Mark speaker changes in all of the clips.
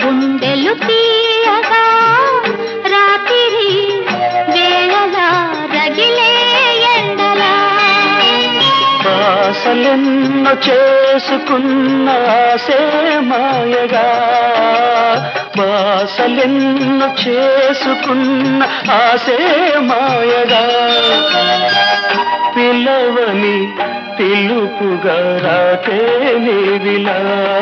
Speaker 1: గుండెలు తీయగా రాత్రి వేళల రగిలే ఎండలా
Speaker 2: ఆశలెన్నో చేసుకున్న ఆశే మాయగా బాసలెన్నో చేసుకున్న ఆశే మాయగా పిలవని పిలుపుగా రాకే నీవిలా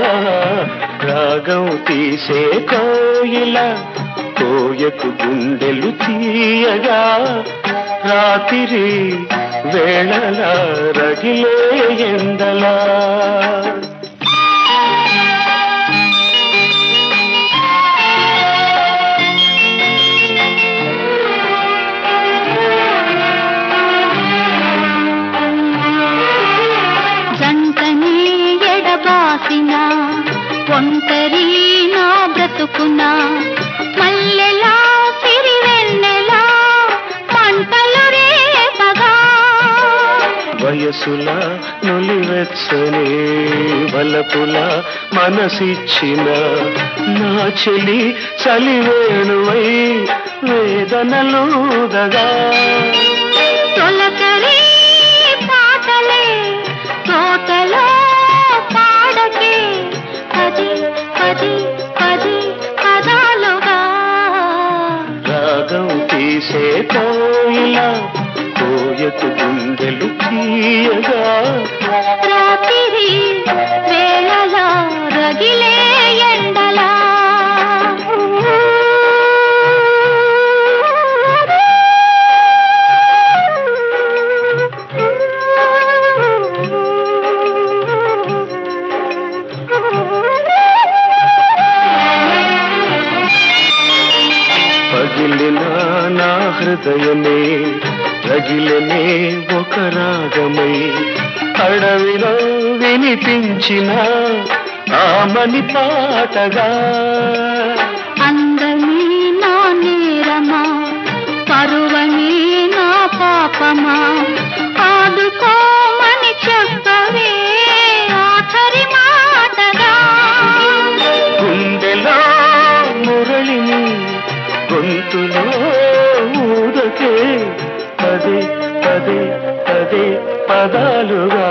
Speaker 2: రాగం తీసే కోయిల కోయకు గుండెలు తీయగా రాత్రి వేళల రగిలే ఎండలా
Speaker 1: జంటని ఎడబాసిన ఒంటరి నా బ్రతుకున మల్లెలా సిరివెన్నెలా మంటలు రేపగా
Speaker 2: వయసుల నులివెచ్చని వలపుల మనసిచ్చిన నా చెలి చలివేణువై వేదనలుదగా
Speaker 1: తొలకరి పాటలే తోటలో పాడకే పది పది పది పదాలుగా
Speaker 2: రాగం తీసే కోయిల కోయకు గుండెలు తీయగా
Speaker 1: రాత్రి వేళల రగిలే ఎండలా
Speaker 2: పగిలిన నా హృదయమే రగిలనే ఒక రాగమై అడవిలో వినిపించిన ఆమని పాటగా
Speaker 1: అందమే నా నేరమా పరువమే నా పాపమా ఆదుకోమని చెప్పవే ఆఖరి మాటగా
Speaker 2: గుండెలో మురళిని గొంతులో ఊదకే పదే పదే పదే పదాలుగా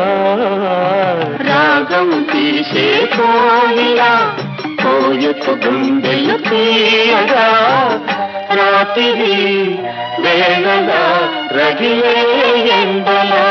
Speaker 2: రాగం తీసే కోయిలా కోయకు గుండెలు తీయగా రాత్రి వేళగా రగిలే ఎండలా